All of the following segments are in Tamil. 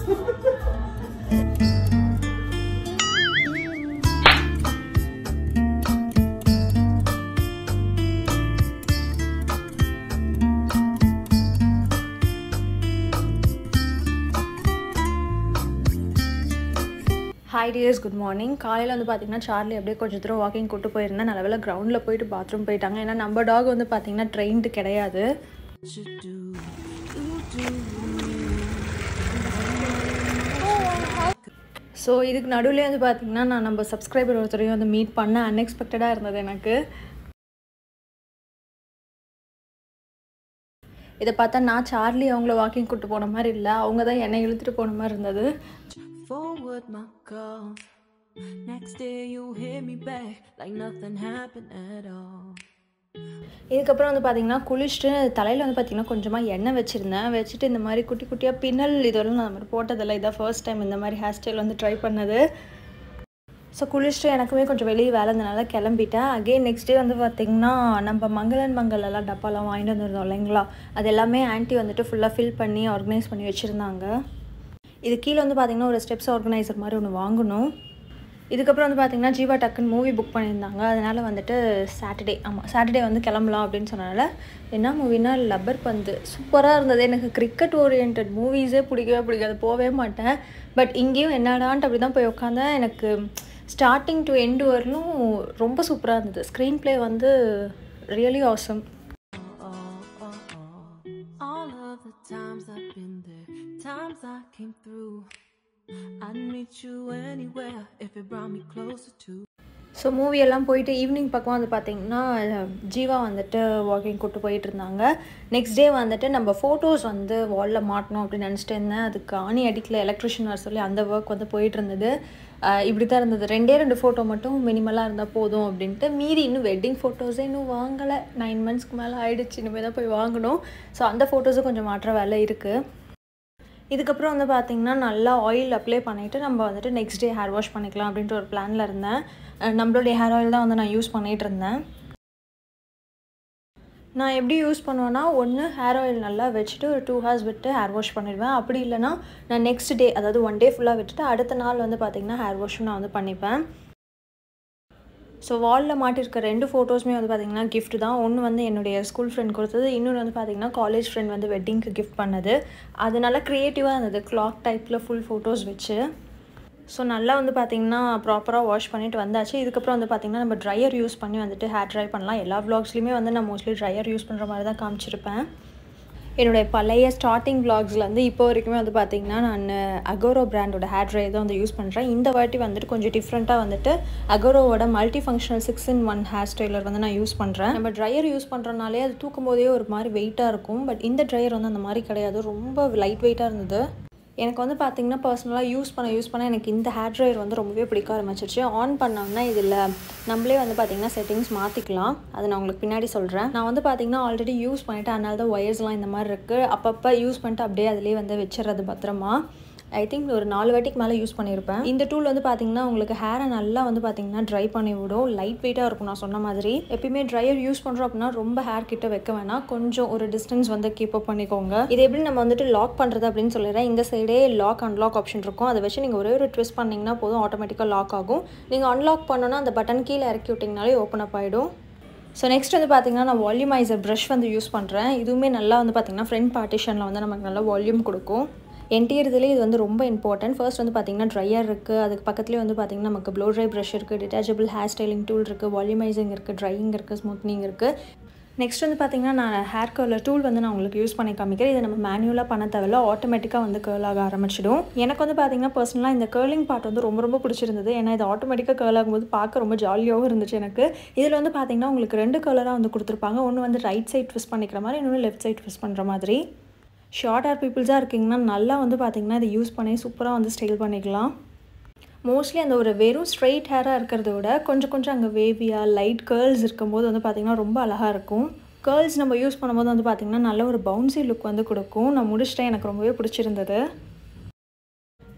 ஹாய் டியர்ஸ் குட் மார்னிங் காலையில் வந்து பார்த்தீங்கன்னா சார்லி அப்படியே கொஞ்சம் தூரம் வாக்கிங் கூட்டு போயிருந்தேன் நல்ல வேலை கிரவுண்டில் போயிட்டு பாத்ரூம் போயிட்டாங்க ஏன்னா நம்ம டாக் வந்து பார்த்தீங்கன்னா ட்ரெயின்டு கிடையாது ஸோ இதுக்கு நடுவுலேயே வந்து பார்த்தீங்கன்னா நான் நம்ம சப்ஸ்கிரைபர் ஒருத்தரையும் வந்து மீட் பண்ண அன்எக்ஸ்பெக்டடாக இருந்தது எனக்கு இதை பார்த்தா நான் சார்லி அவங்கள வாக்கிங் கூட்டு போன மாதிரி இல்லை அவங்க தான் என்னை இழுத்துட்டு போன மாதிரி இருந்தது Forward my call. Next day you hit me back like nothing happened at all. இதுக்கப்புறம் வந்து பார்த்தீங்கன்னா குளிச்சுட்டு தலையில் வந்து பார்த்தீங்கன்னா கொஞ்சமாக எண்ணெய் வச்சுருந்தேன் வச்சுட்டு இந்த மாதிரி குட்டி குட்டியாக பின்னல் இதெல்லாம் நான் அந்த மாதிரி போட்டதில்லை இதான் ஃபர்ஸ்ட் டைம் இந்த மாதிரி ஹேர் ஸ்டைல் வந்து ட்ரை பண்ணது ஸோ குளிச்சுட்டு எனக்குமே கொஞ்சம் வெளியே வேலை இருந்தனால கிளம்பிட்டேன் அகெயின் நெக்ஸ்ட் டே வந்து பார்த்திங்கன்னா நம்ம மங்களன் மங்கள் எல்லாம் டப்பாலாம் வாங்கிட்டு வந்திருந்தோம் இல்லைங்களா அது எல்லாமே ஆன்ட்டி வந்துட்டு ஃபுல்லாக ஃபில் பண்ணி ஆர்கனைஸ் பண்ணி வச்சுருந்தாங்க இது கீழே வந்து பார்த்திங்கன்னா ஒரு ஸ்டெப்ஸ் ஆர்கனைசர் மாதிரி ஒன்று வாங்கணும் இதுக்கப்புறம் வந்து பார்த்திங்கன்னா ஜீவா டக்குன்னு மூவி புக் பண்ணியிருந்தாங்க அதனால் வந்துட்டு சாட்டர்டே ஆமாம் சாட்டர்டே வந்து கிளம்பலாம் அப்படின்னு சொன்னனால என்ன மூவினா லப்பர் பந்து சூப்பராக இருந்தது எனக்கு கிரிக்கெட் ஓரியன்ட் மூவிஸே பிடிக்கவே பிடிக்காது போகவே மாட்டேன் பட் இங்கேயும் என்னடான்ட்டு அப்படி தான் போய் உட்காந்தேன் எனக்கு ஸ்டார்டிங் டு எண்டு வரலும் ரொம்ப சூப்பராக இருந்தது ஸ்க்ரீன் ப்ளே வந்து really awesome Oh, oh, oh. All of the times I've been there, times I came through. I'd meet you anywhere if it brought me closer to. So movie எல்லாம் போயிட்டு ஈவினிங் பக்கம் வந்து பார்த்திங்கன்னா ஜீவா வந்துட்டு வாக்கிங் கூட்டு போயிட்டு இருந்தாங்க நெக்ஸ்ட் டே வந்துட்டு நம்ம ஃபோட்டோஸ் வந்து வாலில் மாட்டணும் அப்படின்னு நினச்சிட்டு இருந்தேன் அதுக்கு ஆணி அடிக்கல எலக்ட்ரிஷியன் வர சொல்லி அந்த ஒர்க் வந்து போயிட்டு இருந்தது அஹ் இப்படி தான் இருந்தது ரெண்டே ரெண்டு ஃபோட்டோ மட்டும் மினிமலாக இருந்தால் போதும் அப்படின்ட்டு மீதி இன்னும் வெட்டிங் ஃபோட்டோஸே இன்னும் வாங்கலை நைன் மந்த்ஸ்க்கு மேலே ஆயிடுச்சு இனிமேல் தான் போய் வாங்கணும் ஸோ அந்த ஃபோட்டோஸும் கொஞ்சம் மாற்ற வேலை இருக்குது இதுக்கப்புறம் வந்து பார்த்திங்கன்னா நல்லா ஆயில் அப்ளை பண்ணிவிட்டு நம்ம வந்துட்டு நெக்ஸ்ட் டே ஹேர் வாஷ் பண்ணிக்கலாம் அப்படின்ட்டு ஒரு பிளானில் இருந்தேன் அஹ் நம்மளுடைய ஹேர் ஆயில் தான் வந்து நான் யூஸ் பண்ணிகிட்டு இருந்தேன் நான் எப்படி யூஸ் பண்ணுவேன்னா ஒன்று ஹேர் ஆயில் நல்லா வச்சுட்டு ஒரு டூ ஹவர்ஸ் விட்டு ஹேர் வாஷ் பண்ணிடுவேன் அப்படி இல்லைன்னா நான் நெக்ஸ்ட் டே அதாவது ஒன் டே ஃபுல்லாக விட்டுட்டு அடுத்த நாள் வந்து பார்த்திங்கன்னா ஹேர் வாஷும் நான் வந்து பண்ணிப்பேன் ஸோ வாலில் மாட்டிருக்க ரெண்டு ஃபோட்டோஸுமே வந்து பார்த்திங்கன்னா gift தான் ஒன்று வந்து என்னுடைய ஸ்கூல் ஃப்ரெண்ட் கொடுத்தது இன்னொன்று வந்து பார்த்திங்கன்னா காலேஜ் ஃப்ரெண்ட் வந்து வெட்டிங்க்கு கிஃப்ட் பண்ணது அது நல்லா க்ரியேட்டிவாக இருந்தது கிளாக் டைப்பில் ஃபுல் ஃபோட்டோஸ் வச்சு ஸோ நல்லா வந்து பார்த்திங்கன்னா ப்ராப்பராக வாஷ் பண்ணிட்டு வந்தாச்சு இதுக்கப்புறம் வந்து பார்த்திங்கன்னா நம்ம ட்ரையர் யூஸ் பண்ணி வந்துட்டு ஹேர் ட்ரை பண்ணலாம் எல்லா vlogsலையுமே வந்து நான் மோஸ்ட்லி ட்ரையர் யூஸ் பண்ணுற மாதிரி தான் காமிச்சிருப்பேன் என்னுடைய பழைய ஸ்டார்டிங் விளாக்ஸ்லேருந்து இப்போ வரைக்குமே வந்து பார்த்திங்கன்னா நான் அகோரோ பிராண்டோட ஹேர் ட்ரை தான் வந்து யூஸ் பண்ணுறேன் இந்த வாட்டி வந்துட்டு கொஞ்சம் டிஃப்ரெண்ட்டாக வந்துட்டு அகோரோவோட multi functional six in one hair styler வந்து நான் யூஸ் பண்ணுறேன் நம்ம ட்ரையர் யூஸ் பண்ணுறனாலே அது தூக்கும் போதே ஒரு மாதிரி வெயிட்டாக இருக்கும் பட் இந்த ட்ரையர் வந்து அந்த மாதிரி கிடையாது ரொம்ப லைட் வெயிட்டாக இருந்தது எனக்கு வந்து பார்த்திங்கன்னா பர்சனலாக யூஸ் பண்ண யூஸ் பண்ண எனக்கு இந்த ஹேர் ட்ரையர் வந்து ரொம்பவே பிடிக்க ஆரம்பிச்சிருச்சு ஆன் பண்ணோம்னா இதில் நம்மளே வந்து பார்த்திங்கன்னா செட்டிங்ஸ் மாற்றிக்கலாம் அதை நான் உங்களுக்கு பின்னாடி சொல்கிறேன் நான் வந்து பார்த்திங்கன்னா ஆல்ரெடி யூஸ் பண்ணிவிட்டு அதனால தான் ஒயர்ஸ்லாம் இந்த மாதிரி இருக்குது அப்பப்போ யூஸ் பண்ணிட்டு அப்படியே அதிலே வந்து வச்சிடுறது பத்திரமா ஐ திங்க் ஒரு நாலு வாட்டிக்கு மேலே யூஸ் பண்ணியிருப்பேன் இந்த டூல் வந்து பார்த்தீங்கன்னா உங்களுக்கு ஹேரை நல்லா வந்து பார்த்தீங்கன்னா ட்ரை பண்ணி விடும் லைட் வெயிட்டாக இருக்கும் நான் சொன்ன மாதிரி எப்பயுமே ட்ரையர் யூஸ் பண்ணுறோம் அப்படின்னா ரொம்ப ஹேர் கிட்ட வைக்க வேணாம் கொஞ்சம் ஒரு டிஸ்டன்ஸ் வந்து கீப் அப் பண்ணிக்கோங்க இது எப்படி நம்ம வந்துட்டு லாக் பண்ணுறது அப்படின்னு சொல்லிடுறேன் இந்த சைடே லாக் அன்லாக் ஆப்ஷன் இருக்கும் அதை வச்சு நீங்கள் ஒரே ஒரு ட்விஸ்ட் பண்ணிங்கன்னா போதும் ஆட்டோமேட்டிக்காக லாக் ஆகும் நீங்கள் அன்லாக் பண்ணோன்னா அந்த பட்டன் கீழே இறக்கி விட்டிங்கனாலே ஓப்பன் அப் ஆகிடும் ஸோ நெக்ஸ்ட் வந்து பார்த்தீங்கன்னா நான் வால்யூமைசர் ப்ரஷ் வந்து யூஸ் பண்ணுறேன் இதுவுமே நல்லா வந்து பார்த்தீங்கன்னா ஃப்ரண்ட் பார்ட்டிஷனில் வந்து நமக்கு நல்லா வால்யூம் கொடுக்கும் என்டியர்துலேயே இது வந்து ரொம்ப இம்பார்ட்டன்ட் ஃபர்ஸ்ட் வந்து பார்த்தீங்கன்னா ட்ரையர் இருக்குது அதுக்கு பக்கத்துலேயே வந்து பார்த்தீங்கன்னா நமக்கு ப்ளோ ட்ரை ப்ரஷ் இருக்குது டிட்டாச்சபிள் ஹேர் ஸ்டைலிங் டூல் இருக்குது வால்யூமைசிங் இருக்குது ட்ரையிங் இருக்குது ஸ்மூத்னிங் இருக்குது நெக்ஸ்ட் வந்து பார்த்தீங்கன்னா நான் ஹேர் கர்லர் டூல் வந்து நான் உங்களுக்கு யூஸ் பண்ணி காமிக்கிறேன் இதை நம்ம மேனுவலாக பண்ண தேவையில்ல ஆட்டோமேட்டிக்காக வந்து கேர்ள் ஆக ஆரம்பிச்சிடும் எனக்கு வந்து பார்த்தீங்கன்னா பர்சனலாக இந்த கேர்லிங் பார்ட் வந்து ரொம்ப ரொம்ப பிடிச்சிருந்தது ஏன்னா இது ஆட்டோமேட்டிக்காக கேர்ள் ஆகும்போது பார்க்க ரொம்ப ஜாலியாகவும் இருந்துச்சு எனக்கு இதில் வந்து பார்த்தீங்கன்னா உங்களுக்கு ரெண்டு கலராக வந்து கொடுத்துருப்பாங்க ஒன்று வந்து ரைட் சைட் ட்விஸ்ட் பண்ணிக்கிற மாதிரி இன்னொன்று லெஃப்ட் சைட் ட்விஸ்ட் பண்ணுற மாதிரி ஷார்ட் ஹேர் பீப்புள்ஸாக இருக்கீங்கன்னா நல்லா வந்து பார்த்தீங்கன்னா இதை யூஸ் பண்ணி சூப்பராக வந்து ஸ்டைல் பண்ணிக்கலாம் மோஸ்ட்லி அந்த ஒரு வெறும் ஸ்ட்ரெயிட் ஹேராக இருக்கிறத விட கொஞ்சம் கொஞ்சம் அங்கே வேவியாக லைட் கேர்ள்ஸ் இருக்கும்போது வந்து பார்த்திங்கன்னா ரொம்ப அழகாக இருக்கும் கேர்ள்ஸ் நம்ம யூஸ் பண்ணும்போது வந்து பார்த்திங்கன்னா நல்ல ஒரு பவுன்சி லுக் வந்து கொடுக்கும் நான் முடிச்சிட்டேன் எனக்கு ரொம்பவே பிடிச்சிருந்தது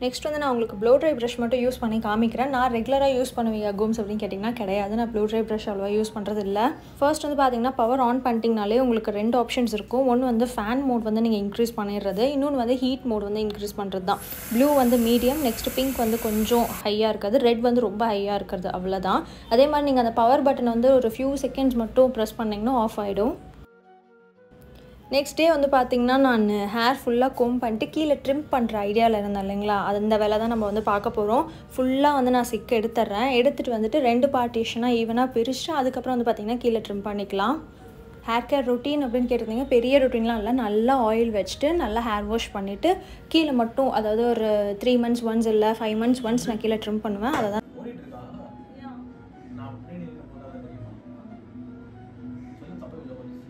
நெக்ஸ்ட் வந்து நான் உங்களுக்கு ப்ளோ ட்ரை ப்ரஷ் மட்டும் யூஸ் பண்ணி காமிக்கிறேன் நான் ரெகுலராக யூஸ் பண்ணுவீங்க கூம்ஸ் அப்படின்னு கேட்டிங்கன்னா கிடையாது நான் ப்ளோ ட்ரை ப்ரஷ் அவ்வளோவா யூஸ் பண்ணுறது இல்லை ஃபர்ஸ்ட் வந்து பார்த்தீங்கன்னா பவர் ஆன் பண்ணிட்டீங்கனாலே உங்களுக்கு ரெண்டு ஆப்ஷன்ஸ் இருக்கும் ஒன்று வந்து ஃபேன் மோட் வந்து நீங்கள் இன்க்ரீஸ் பண்ணிடுறது இன்னொன்று வந்து ஹீட் மோட் வந்து இன்க்ரீஸ் பண்ணுறது தான் ப்ளூ வந்து மீடியம் நெக்ஸ்ட் பிங்க் வந்து கொஞ்சம் ஹையாக இருக்கிறது ரெட் வந்து ரொம்ப ஹையாக இருக்கிறது அவ்வளோதான் அதே மாதிரி நீங்கள் அந்த பவர் பட்டன் வந்து ஒரு ஃபியூ செகண்ட்ஸ் மட்டும் ப்ரெஸ் பண்ணிங்கன்னா ஆஃப் ஆகிடும் நெக்ஸ்ட் டே வந்து பார்த்திங்கன்னா நான் ஹேர் ஃபுல்லாக கோம் பண்ணிட்டு கீழே ட்ரிம் பண்ணுற ஐடியாவில் இருந்தேன் இல்லைங்களா அது இந்த வேலை தான் நம்ம வந்து பார்க்க போகிறோம் ஃபுல்லாக வந்து நான் சிக்க எடுத்துட்றேன் எடுத்துகிட்டு வந்துட்டு ரெண்டு பார்ட்டிஷனாக ஈவனாக பிரிச்சுட்டு அதுக்கப்புறம் வந்து பார்த்திங்கன்னா கீழே ட்ரிம் பண்ணிக்கலாம் ஹேர் கேர் ரொட்டீன் அப்படின்னு கேட்டிருந்தீங்க பெரிய ரொட்டீன்லாம் இல்லை நல்லா ஆயில் வச்சுட்டு நல்லா ஹேர் வாஷ் பண்ணிவிட்டு கீழே மட்டும் அதாவது ஒரு த்ரீ மந்த்ஸ் ஒன்ஸ் இல்லை ஃபைவ் மந்த்ஸ் ஒன்ஸ் நான் கீழே ட்ரிம் பண்ணுவேன் அதை தான் ஓடிட்டு இருக்கா நான் அப்படியே நின்று போனதா தெரியுமா சொல்ல தப்பு இல்லை கொஞ்சம்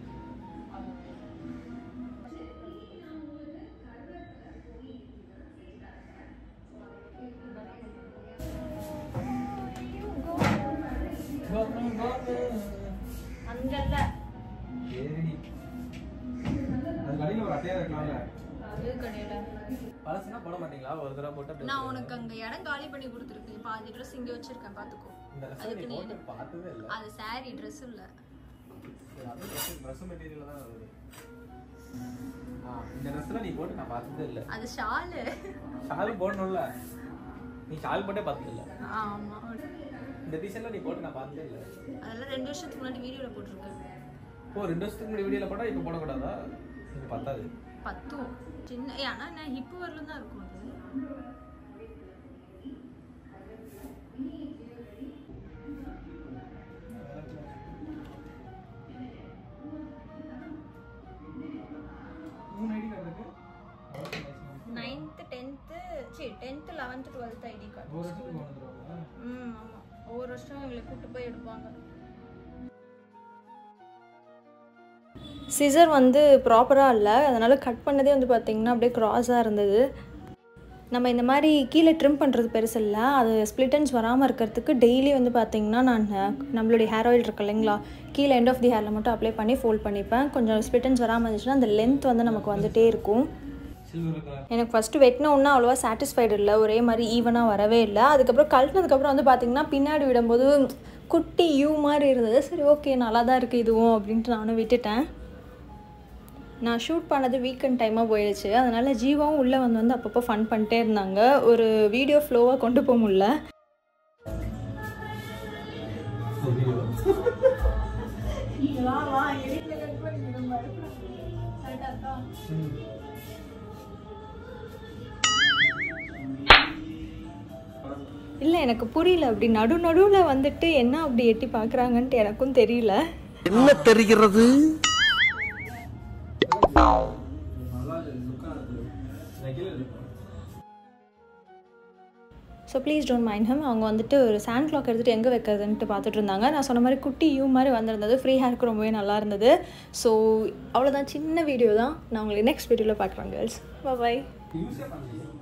அங்கல்ல ஏறி அது கடையில் ஒரு அட்டையா இருக்கலாம்ல அது கடையில் பழசுனா போட மாட்டீங்களா ஒரு தடவை போட்டு அப்படியே நான் உனக்கு அங்கே இடம் காலி பண்ணி கொடுத்துருக்கேன் பாதி ட்ரெஸ் இங்கே வச்சுருக்கேன் பார்த்துக்கோ இந்த ட்ரெஸ் அதுக்கு நீ நீ போட்டு பார்த்ததே இல்லை அது saree ட்ரெஸ் இல்லை அது ட்ரெஸ் ட்ரெஸ் மெட்டீரியல் தான் வருது ஆ இந்த ட்ரெஸ்லாம் நீ போட்டு நான் பார்த்ததே இல்லை அது ஷாலு ஷால் போடணும்ல நீ ஷால் போட்டே பார்த்தது இல்லை ஆமாம் இந்த டிஷர்ட்லாம் நீ போட்டு நான் பார்த்ததே இல்லை அதெல்லாம் ரெண்டு வருஷத்துக்கு முன்னாடி வீடியோவில் போட்டிருக்கேன் ஓ ரெண்டு வருஷத்துக்கு முன்னாடி வீடியோவில் போட்டால் இப்போ போடக்கூடாதா இது பத்தாது பத்தும் சின்ன ஏ, ஆனா நான் ஹிப்பு வரலும் தான் இருக்கும் அது மூணு ஐடி கார்டு இருக்கு நைன்த்து டென்த்து சரி tenth eleventh twelfth ID card ஒரு வருஷத்துக்கு கொண்டு வந்துருவாங்க ம் ஆமாம் ஒவ்வொரு வருஷம் எங்களை கூப்பிட்டு போய் எடுப்பாங்க சிசர் வந்து ப்ராப்பராக இல்லை அதனால் கட் பண்ணதே வந்து பார்த்திங்கன்னா அப்படியே க்ராஸாக இருந்தது நம்ம இந்த மாதிரி கீழே ட்ரிம் பண்ணுறது பெருசு இல்லை அது ஸ்ப்ளிட்டன்ஸ் வராமல் இருக்கிறதுக்கு டெய்லி வந்து பார்த்திங்கன்னா நான் நம்மளுடைய ஹேர் ஆயில் இருக்கு இல்லைங்களா கீழே எண்ட் ஆஃப் தி ஹேரில் மட்டும் அப்ளை பண்ணி ஃபோல்ட் பண்ணிப்பேன் கொஞ்சம் ஸ்ப்ளிட்டன்ஸ் வராமல் இருந்துச்சுன்னா அந்த லென்த் வந்து நமக்கு வந்துட்டே இருக்கும் சில்வர் கலர் எனக்கு ஃபஸ்ட்டு வெட்டின ஒன்றா அவ்வளோவா சாட்டிஸ்ஃபைடு இல்லை ஒரே மாதிரி ஈவனாக வரவே இல்லை அதுக்கப்புறம் கழட்டினதுக்கப்புறம் வந்து பார்த்திங்கன்னா பின்னாடி விடும்போது குட்டி யூ மாதிரி இருந்தது சரி ஓகே நல்லா தான் இருக்குது இதுவும் அப்படின்ட்டு நானும் விட்டுட்டேன் நான் ஷூட் பண்ணது வீக்கெண்ட் டைமாக போயிடுச்சு அதனால் ஜீவாவும் உள்ளே வந்து வந்து அப்பப்போ ஃபன் பண்ணிட்டே இருந்தாங்க ஒரு வீடியோ ஃப்ளோவாக கொண்டு போக முடியல இல்லை எனக்கு புரியல அப்படி நடு நடுவில் வந்துட்டு என்ன அப்படி எட்டி பார்க்குறாங்கன்ட்டு எனக்கும் தெரியல என்ன தெரிகிறது நல்லா லுக்காக இருக்குது நான் கீழே இருக்கேன் ஸோ ப்ளீஸ் டோன்ட் மைண்ட் ஹம் அவங்க வந்துட்டு ஒரு சாண்ட் கிளாக் எடுத்துகிட்டு எங்கே வைக்கிறதுன்ட்டு பார்த்துட்டு இருந்தாங்க நான் சொன்ன மாதிரி குட்டி யூ மாதிரி வந்திருந்தது ஃப்ரீ ஹேருக்கு ரொம்பவே நல்லா இருந்தது ஸோ அவ்வளோதான் சின்ன வீடியோ தான் நான் உங்களை நெக்ஸ்ட் வீடியோவில் பார்க்குறேன் கேர்ள்ஸ் பாய் யூஸே பண்ணல